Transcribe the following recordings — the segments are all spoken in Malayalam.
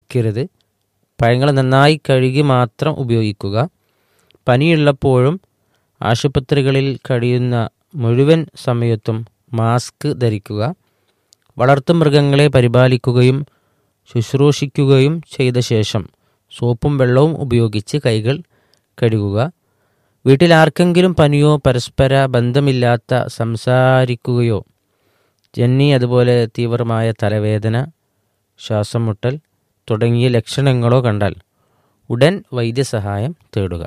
ഉപയോഗിക്കരുത് പഴങ്ങൾ നന്നായി കഴുകി മാത്രം ഉപയോഗിക്കുക പനിയുള്ളപ്പോഴും ആശുപത്രികളിൽ കഴിയുന്ന മുഴുവൻ സമയത്തും മാസ്ക് ധരിക്കുക വളർത്തുമൃഗങ്ങളെ പരിപാലിക്കുകയും ശുശ്രൂഷിക്കുകയും ചെയ്ത ശേഷം സോപ്പും വെള്ളവും ഉപയോഗിച്ച് കൈകൾ കഴുകുക വീട്ടിൽ ആർക്കെങ്കിലും പനിയോ പരസ്പര ബന്ധമില്ലാത്ത സംസാരിക്കുകയോ ജന്നി അതുപോലെ തീവ്രമായ തലവേദന ശ്വാസം മുട്ടൽ തുടങ്ങിയ ലക്ഷണങ്ങളോ കണ്ടാൽ ഉടൻ വൈദ്യസഹായം തേടുക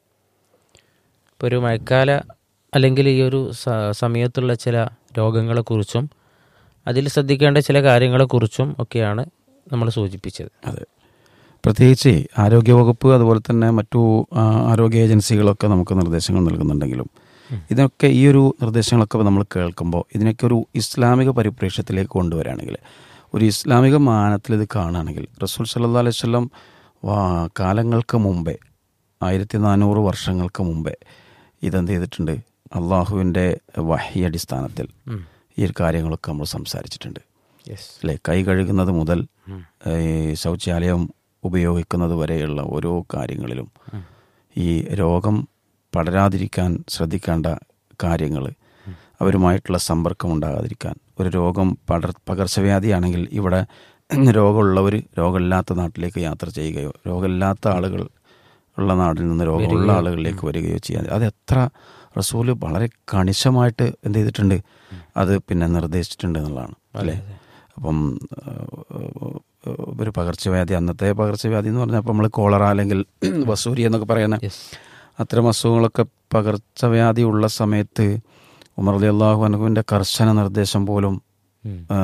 ഇപ്പോൾ ഒരു മഴക്കാല അല്ലെങ്കിൽ ഈ ഒരു സ- സമയത്തുള്ള ചില രോഗങ്ങളെക്കുറിച്ചും അതിൽ ശ്രദ്ധിക്കേണ്ട ചില കാര്യങ്ങളെക്കുറിച്ചും ഒക്കെയാണ് നമ്മൾ സൂചിപ്പിച്ചത് അതെ പ്രത്യേകിച്ച് ആരോഗ്യവകുപ്പ് അതുപോലെ തന്നെ മറ്റു ആ, ആരോഗ്യ ഏജൻസികളൊക്കെ നമുക്ക് നിർദ്ദേശങ്ങൾ നൽകുന്നുണ്ടെങ്കിലും ഇതിനൊക്കെ ഈ ഒരു നിർദ്ദേശങ്ങളൊക്കെ നമ്മൾ കേൾക്കുമ്പോൾ ഇതിനൊക്കെ ഒരു ഇസ്ലാമിക പരിപ്രേക്ഷ്യത്തിലേക്ക് കൊണ്ടുവരികയാണെങ്കിൽ ഒരു ഇസ്ലാമിക മാനത്തിൽ ഇത് കാണുകയാണെങ്കിൽ റസൂൽ സല്ലാ അലൈഹി വല്ലം കാലങ്ങൾക്ക് മുമ്പേ ആയിരത്തി നാനൂറ് വർഷങ്ങൾക്ക് മുമ്പേ ഇതെന്ത് ചെയ്തിട്ടുണ്ട് അള്ളാഹുവിൻ്റെ വഹി അടിസ്ഥാനത്തിൽ ഈ ഒരു കാര്യങ്ങളൊക്കെ നമ്മൾ സംസാരിച്ചിട്ടുണ്ട് യെസ് അല്ലെ കൈ കഴുകുന്നത് മുതൽ ഈ ശൗചാലയം ഉപയോഗിക്കുന്നത് വരെയുള്ള ഓരോ കാര്യങ്ങളിലും ഈ രോഗം പടരാതിരിക്കാൻ ശ്രദ്ധിക്കേണ്ട കാര്യങ്ങൾ അവരുമായിട്ടുള്ള സമ്പർക്കം ഉണ്ടാകാതിരിക്കാൻ ഒരു രോഗം പടർ പകർച്ചവ്യാധിയാണെങ്കിൽ ഇവിടെ രോഗമുള്ളവർ രോഗമില്ലാത്ത നാട്ടിലേക്ക് യാത്ര ചെയ്യുകയോ രോഗമില്ലാത്ത ആളുകൾ ഉള്ള നാട്ടിൽ നിന്ന് രോഗമുള്ള ആളുകളിലേക്ക് വരികയോ ചെയ്യാൻ അത് എത്ര റസൂല് വളരെ കണിശമായിട്ട് എന്ത് ചെയ്തിട്ടുണ്ട് അത് പിന്നെ നിർദ്ദേശിച്ചിട്ടുണ്ട് എന്നുള്ളതാണ് അല്ലേ അപ്പം ഏഹ്, ഒരു പകർച്ചവ്യാധി അന്നത്തെ പകർച്ചവ്യാധി എന്ന് പറഞ്ഞാൽ നമ്മൾ കോളറ അല്ലെങ്കിൽ വസൂരി എന്നൊക്കെ പറയുന്ന യെസ് അത്തരം അസുഖങ്ങളൊക്കെ പകർച്ചവ്യാധി ഉള്ള സമയത്ത് ഉമർ അലി അള്ളാഹു അനുവിൻ്റെ കർശന നിർദ്ദേശം പോലും ഉം. ആ,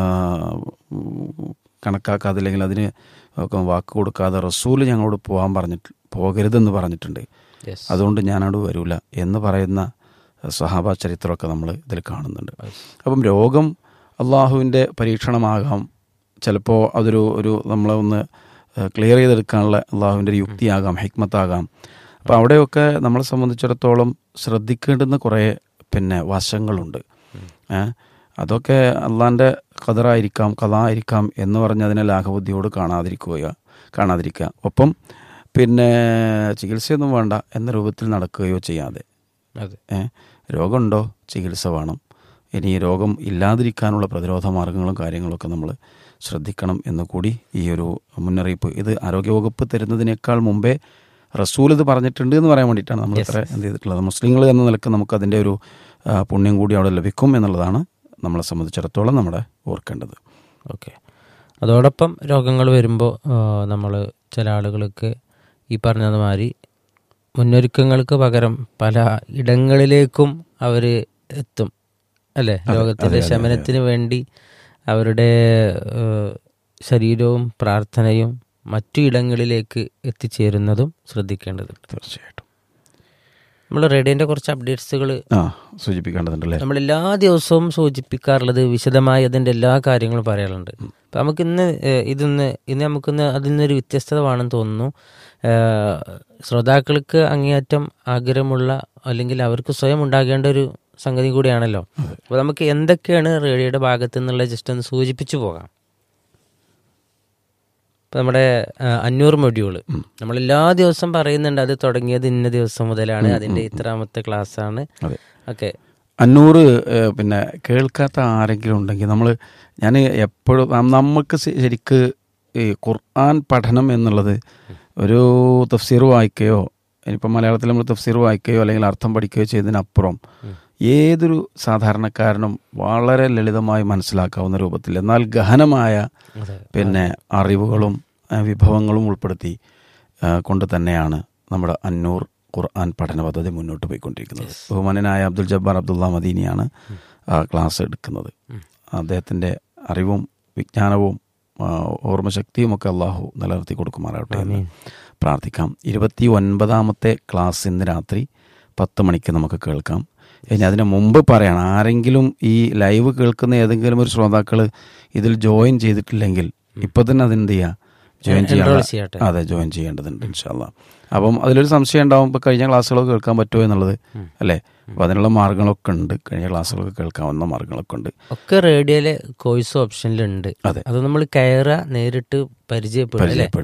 കണക്കാക്കാതെ അല്ലെങ്കിൽ അതിന് ഒക്കെ വാക്ക് കൊടുക്കാതെ റസൂല് ഞങ്ങളോട് പോകാൻ പറഞ്ഞിട്ട് പോകരുതെന്ന് പറഞ്ഞിട്ടുണ്ട് യെസ് അതുകൊണ്ട് ഞാനോട് വരൂല എന്ന് പറയുന്ന സഹാബ ചരിത്രമൊക്കെ നമ്മൾ ഇതിൽ കാണുന്നുണ്ട് അപ്പം രോഗം അള്ളാഹുവിൻ്റെ പരീക്ഷണമാകാം ചിലപ്പോൾ അതൊരു ഒരു നമ്മളെ ഒന്ന് ക്ലിയർ ചെയ്തെടുക്കാനുള്ള അള്ളാഹുവിൻ്റെ ഒരു യുക്തിയാകാം ഹിക്മത്താകാം അപ്പോൾ അവിടെയൊക്കെ നമ്മളെ സംബന്ധിച്ചിടത്തോളം ശ്രദ്ധിക്കേണ്ടുന്ന കുറേ പിന്നെ വശങ്ങളുണ്ട് ഏ? അതൊക്കെ അള്ളാൻ്റെ കതറായിരിക്കാം കഥായിരിക്കാം എന്ന് പറഞ്ഞ് അതിനെ ലാഘബുദ്ധിയോട് കാണാതിരിക്കുക കാണാതിരിക്കുക ഒപ്പം പിന്നെ ചികിത്സയൊന്നും വേണ്ട എന്ന രൂപത്തിൽ നടക്കുകയോ ചെയ്യാതെ അതെ ഏ? രോഗമുണ്ടോ ചികിത്സ വേണം ഇനി ഈ രോഗം ഇല്ലാതിരിക്കാനുള്ള പ്രതിരോധ മാർഗങ്ങളും കാര്യങ്ങളൊക്കെ നമ്മൾ ശ്രദ്ധിക്കണം എന്ന് കൂടി ഈ ഒരു മുന്നറിയിപ്പ് ഇത് ആരോഗ്യവകുപ്പ് തരുന്നതിനേക്കാൾ മുമ്പേ റസൂൽ ഇത് പറഞ്ഞിട്ടുണ്ട് എന്ന് പറയാൻ വേണ്ടിയിട്ടാണ് നമ്മൾ ഇത്ര എന്ത് ചെയ്തിട്ടുള്ളത് മുസ്ലിങ്ങൾ എന്ന നിലക്ക് നമുക്ക് അതിൻ്റെ ഒരു ആ, പുണ്യം കൂടി അവിടെ ലഭിക്കും എന്നുള്ളതാണ് നമ്മളെ സംബന്ധിച്ചിടത്തോളം നമ്മുടെ ഓർക്കേണ്ടത് ഓക്കെ അതോടൊപ്പം രോഗങ്ങൾ വരുമ്പോൾ നമ്മൾ ചില ആളുകൾക്ക് ഈ പറഞ്ഞത് മാതിരി മുന്നൊരുക്കങ്ങൾക്ക് പകരം പല ഇടങ്ങളിലേക്കും അവർ എത്തും അല്ലേ രോഗത്തിൻ്റെ ശമനത്തിന് വേണ്ടി അവരുടെ ഏഹ്, ശരീരവും പ്രാർത്ഥനയും മറ്റു ഇടങ്ങളിലേക്ക് എത്തിച്ചേരുന്നതും ശ്രദ്ധിക്കേണ്ടതുണ്ട് തീർച്ചയായിട്ടും നമ്മൾ റേഡിയോൻ്റെ കുറച്ച് അപ്ഡേറ്റ്സുകൾ ആ സൂചിപ്പിക്കേണ്ടതുണ്ടല്ലേ നമ്മൾ എല്ലാ ദിവസവും സൂചിപ്പിക്കാറുള്ളത് വിശദമായി അതിൻ്റെ എല്ലാ കാര്യങ്ങളും പറയാറുണ്ട് അപ്പം നമുക്കിന്ന് ഏഹ്, ഇതിന്ന് ഇന്ന് നമുക്കിന്ന് അതിൽ നിന്നൊരു വ്യത്യസ്തത വേണമെന്ന് തോന്നുന്നു ഏഹ്, ശ്രോതാക്കൾക്ക് അങ്ങേയറ്റം ആഗ്രഹമുള്ള അല്ലെങ്കിൽ അവർക്ക് സ്വയം ഉണ്ടാകേണ്ട ഒരു സംഗതി കൂടിയാണല്ലോ അപ്പോൾ നമുക്ക് എന്തൊക്കെയാണ് റേഡിയോയുടെ ഭാഗത്തു നിന്നുള്ള ജസ്റ്റ് ഒന്ന് സൂചിപ്പിച്ചു പോകാം ഇപ്പം നമ്മുടെ ആ, അഞ്ഞൂറ് മൊഡ്യൂള് നമ്മൾ എല്ലാ ദിവസം പറയുന്നുണ്ട് അത് തുടങ്ങിയത് ഇന്ന ദിവസം മുതലാണ് അതിൻ്റെ ഇത്രാമത്തെ ക്ലാസ് ആണ് അതെ ഓക്കെ അഞ്ഞൂറ് ഏഹ്, പിന്നെ കേൾക്കാത്ത ആരെങ്കിലും ഉണ്ടെങ്കിൽ നമ്മൾ ഞാൻ എപ്പോഴും നം- നമുക്ക് ശ- ശരിക്ക് ഈ ഖുർആൻ പഠനം എന്നുള്ളത് ഒരു തഫ്സീർ വായിക്കുകയോ ഇനിയിപ്പോൾ മലയാളത്തിൽ നമ്മൾ തഫ്സീർ വായിക്കുകയോ അല്ലെങ്കിൽ അർത്ഥം പഠിക്കുകയോ ചെയ്തതിനപ്പുറം ഏതൊരു സാധാരണക്കാരനും വളരെ ലളിതമായി മനസ്സിലാക്കാവുന്ന രൂപത്തിൽ എന്നാൽ ഗഹനമായ അതെ. പിന്നെ അറിവുകളും ആ, വിഭവങ്ങളും ഉൾപ്പെടുത്തി ആ, കൊണ്ട് തന്നെയാണ് നമ്മുടെ അന്നൂർ ഖുർആൻ പഠന പദ്ധതി മുന്നോട്ട് പോയിക്കൊണ്ടിരിക്കുന്നത് ബഹുമാനനായ അബ്ദുൽ ജബ്ബാർ അബ്ദുള്ള മദീനിയാണ് ആ ക്ലാസ് എടുക്കുന്നത് അദ്ദേഹത്തിൻ്റെ അറിവും വിജ്ഞാനവും ആ, ഓർമ്മശക്തിയും ഒക്കെ അള്ളാഹു നിലനിർത്തി കൊടുക്കുമാറാവട്ടെ എന്ന് പ്രാർത്ഥിക്കാം ഇരുപത്തി ഒൻപതാമത്തെ ക്ലാസ് ഇന്ന് രാത്രി പത്ത് മണിക്ക് നമുക്ക് കേൾക്കാം ഇനി അതിന് മുമ്പ് പറയണം ആരെങ്കിലും ഈ ലൈവ് കേൾക്കുന്ന ഏതെങ്കിലും ഒരു ശ്രോതാക്കൾ ഇതിൽ ജോയിൻ ചെയ്തിട്ടില്ലെങ്കിൽ ഇപ്പൊ തന്നെ അതെന്ത് ചെയ്യുക ജോയിൻ Enroll ചെയ്യട്ടെ. ചെയ്യാൻ അതെ ജോയിൻ ചെയ്യേണ്ടതുണ്ട് ഇൻഷാല്ല അപ്പം അതിലൊരു സംശയം ഉണ്ടാവും ഇപ്പൊ കഴിഞ്ഞ ക്ലാസ്സുകളൊക്കെ കേൾക്കാൻ പറ്റുമോ എന്നുള്ളത് അല്ലേ അപ്പൊ അതിനുള്ള മാർഗങ്ങളൊക്കെ ഉണ്ട് കഴിഞ്ഞ ക്ലാസ്സുകളൊക്കെ കേൾക്കാവുന്ന മാർഗങ്ങളൊക്കെ ഉണ്ട് ഒക്കെ റേഡിയോയിലെ കോഴ്സ് ഓപ്ഷനിലുണ്ട് അതെ. അത് നമ്മൾ കയറുക നേരിട്ട് പരിചയപ്പെടുക അല്ലേ പരിചയപ്പെടുക